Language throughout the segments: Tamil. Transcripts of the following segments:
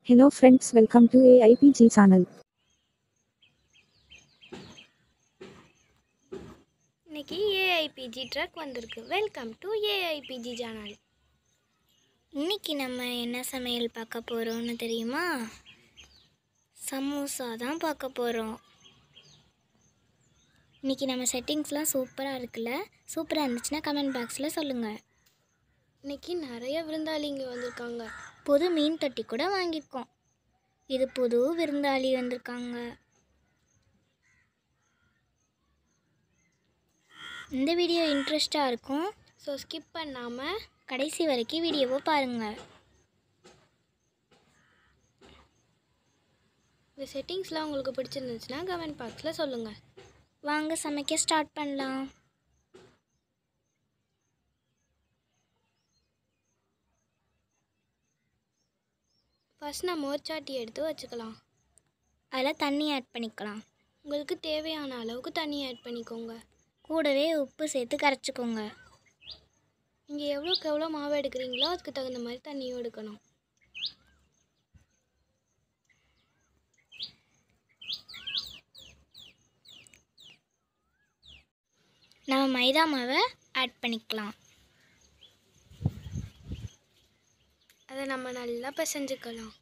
Hello friends welcome to AIPG channel. இன்னைக்கு ஏஐபிஜி ட்ரக் வந்திருக்கு வெல்கம் டு ஏஐபிஜி சேனல் இன்னைக்கு நம்ம என்ன சமையல் பார்க்க போகிறோம்னு தெரியுமா சமோசா தான் பார்க்க போகிறோம் இன்னைக்கு நம்ம செட்டிங்ஸ்லாம் சூப்பராக இருக்குல்ல சூப்பராக இருந்துச்சுன்னா கமெண்ட் பாக்ஸில் சொல்லுங்கள் இன்னைக்கு நிறைய விருந்தாளிங்க வந்திருக்காங்க புது மீன் தொட்டி கூட வாங்கியிருக்கோம் இது புது விருந்தாளி வந்திருக்காங்க இந்த வீடியோ இன்ட்ரெஸ்டாக இருக்கும் ஸோ ஸ்கிப் பண்ணாமல் கடைசி வரைக்கும் வீடியோவை பாருங்கள் இந்த செட்டிங்ஸ்லாம் உங்களுக்கு பிடிச்சிருந்துச்சுன்னா கமெண்ட் பாக்ஸில் சொல்லுங்கள் வாங்க சமைக்க ஸ்டார்ட் பண்ணலாம் ஃபஸ்ட் நம்ம ஒரு சாட்டி எடுத்து வச்சுக்கலாம் அதில் தண்ணி ஆட் பண்ணிக்கலாம் உங்களுக்கு தேவையான அளவுக்கு தண்ணி ஆட் பண்ணிக்கோங்க கூடவே உப்பு சேர்த்து கரைச்சிக்கோங்க நீங்கள் எவ்வளோக்கு எவ்வளோ மாவு எடுக்கிறீங்களோ அதுக்கு தகுந்த மாதிரி தண்ணியும் எடுக்கணும் நம்ம மைதா மாவை ஆட் பண்ணிக்கலாம் அதை நம்ம நல்லா பிசைஞ்சுக்கலாம்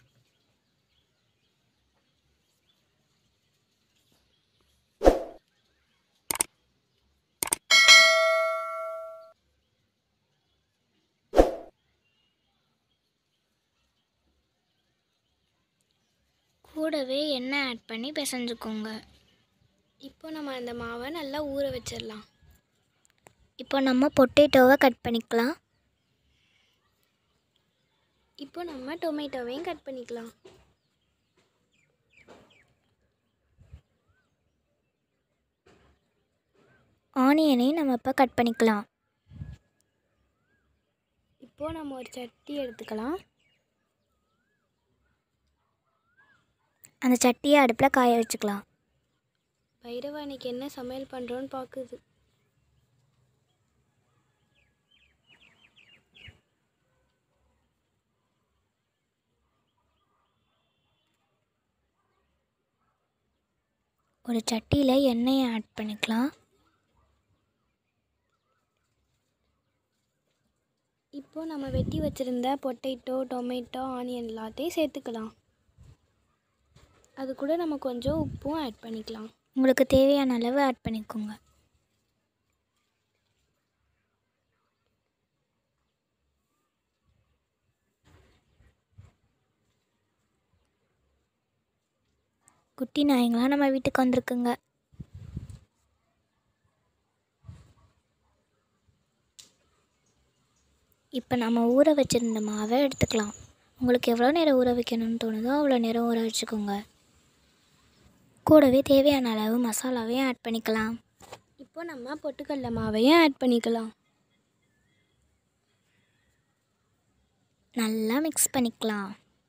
கூடவே எண்ணெய் ஆட் பண்ணி பிசைஞ்சுக்கோங்க இப்போ நம்ம அந்த மாவை நல்லா ஊற வச்சிடலாம் இப்போ நம்ம பொட்டேட்டோவை கட் பண்ணிக்கலாம் இப்போ நம்ம டொமேட்டோவையும் கட் பண்ணிக்கலாம் ஆனியனையும் நம்ம இப்போ கட் பண்ணிக்கலாம் இப்போ நம்ம ஒரு சட்டி எடுத்துக்கலாம் அந்த சட்டியை அடுப்பில் காய வச்சுக்கலாம் பைரவா இன்னைக்கு என்ன சமையல் பண்ணுறோன்னு பார்க்குது ஒரு சட்டியில் எண்ணெயை ஆட் பண்ணிக்கலாம் இப்போ நம்ம வெட்டி வச்சுருந்த பொட்டேட்டோ டொமேட்டோ ஆனியன் எல்லாத்தையும் சேர்த்துக்கலாம் அது கூட நம்ம கொஞ்சம் உப்பும் ஆட் பண்ணிக்கலாம் உங்களுக்கு தேவையான அளவு ஆட் பண்ணிக்கோங்க குட்டி நாய்ங்களாம் நம்ம வீட்டுக்கு வந்திருக்குங்க இப்போ நம்ம ஊற வச்சுருந்த மாவை எடுத்துக்கலாம் உங்களுக்கு எவ்வளோ நேரம் ஊற வைக்கணும்னு தோணுதோ அவ்வளோ நேரம் ஊற வச்சுக்கோங்க கூடவே தேவையான அளவு மசாலாவையும் ஆட் பண்ணிக்கலாம் இப்போ நம்ம பொட்டுக்கடல மாவையும் ஆட் பண்ணிக்கலாம் நல்லா மிக்ஸ் பண்ணிக்கலாம்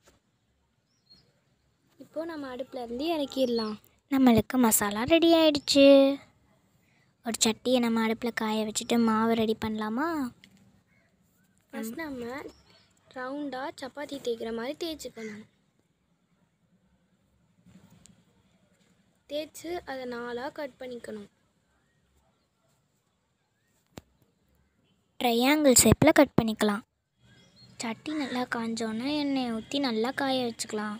இப்போ நம்ம அடுப்பில் இருந்து இறக்கிடலாம் நம்மளுக்கு மசாலா ரெடி ஆயிடுச்சு ஒரு சட்டியை நம்ம அடுப்பில் காய வச்சுட்டு மாவு ரெடி பண்ணலாமா ஃபஸ்ட் நம்ம ரவுண்டாக சப்பாத்தி தேய்க்கிற மாதிரி தேய்ச்சிக்கணும் தேய்ச்சி அதை நாலாக கட் பண்ணிக்கணும் ட்ரையாங்கிள் ஷேப்பில் கட் பண்ணிக்கலாம் சட்டி நல்லா காஞ்சோன்னே எண்ணெயை ஊற்றி நல்லா காய வச்சுக்கலாம்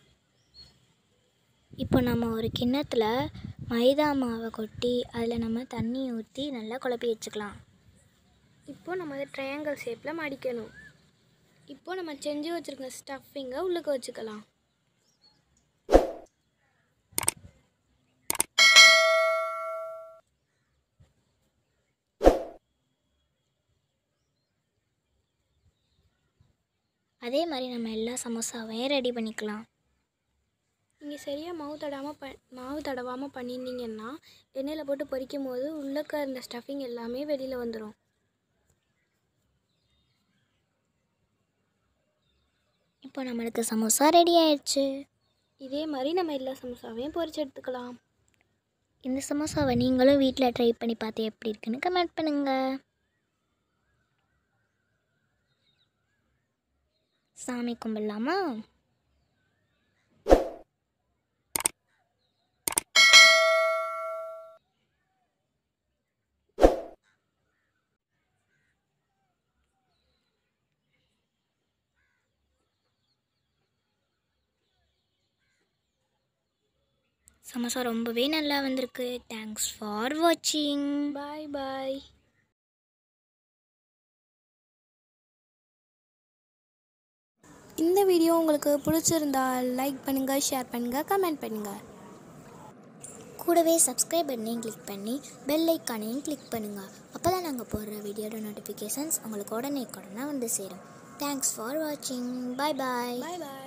இப்போ நம்ம ஒரு கிண்ணத்தில் மைதா மாவை கொட்டி அதில் நம்ம தண்ணி ஊற்றி நல்லா குழப்பி வச்சுக்கலாம் இப்போ நம்ம அதை ட்ரையாங்கிள் ஷேப்பில் மடிக்கணும் இப்போ நம்ம செஞ்சு வச்சுருக்க ஸ்டஃபிங்கை உள்ளுக்கு வச்சுக்கலாம் அதே மாதிரி நம்ம எல்லா சமோசாவையும் ரெடி பண்ணிக்கலாம் நீங்கள் சரியாக மாவு தடாமல் ப மாவு தடவாமல் பண்ணியிருந்தீங்கன்னா எண்ணெயில் போட்டு பொரிக்கும் போது உள்ளக்க இருந்த ஸ்டஃபிங் எல்லாமே வெளியில் வந்துடும் இப்போ நம்மளுக்கு சமோசா ரெடி ஆயிடுச்சு இதே மாதிரி நம்ம எல்லா சமோசாவையும் பொரிச்சு எடுத்துக்கலாம் இந்த சமோசாவை நீங்களும் வீட்டில் ட்ரை பண்ணி பார்த்து எப்படி இருக்குன்னு கமெண்ட் பண்ணுங்கள் சாமி கும்பிடலாமா சமோசா ரொம்பவே நல்லா வந்திருக்கு தேங்க்ஸ் ஃபார் வாட்சிங் பாய் பாய் இந்த வீடியோ உங்களுக்கு பிடிச்சிருந்தா லைக் பண்ணுங்கள் ஷேர் பண்ணுங்கள் கமெண்ட் பண்ணுங்கள் கூடவே சப்ஸ்கிரைப் பட்டனையும் கிளிக் பண்ணி பெல் ஐக்கானையும் கிளிக் பண்ணுங்கள் அப்போ தான் நாங்கள் போடுற வீடியோட நோட்டிஃபிகேஷன்ஸ் உங்களுக்கு உடனே உடனே வந்து சேரும் தேங்க்ஸ் ஃபார் வாட்சிங் பாய் பாய் பாய் பாய்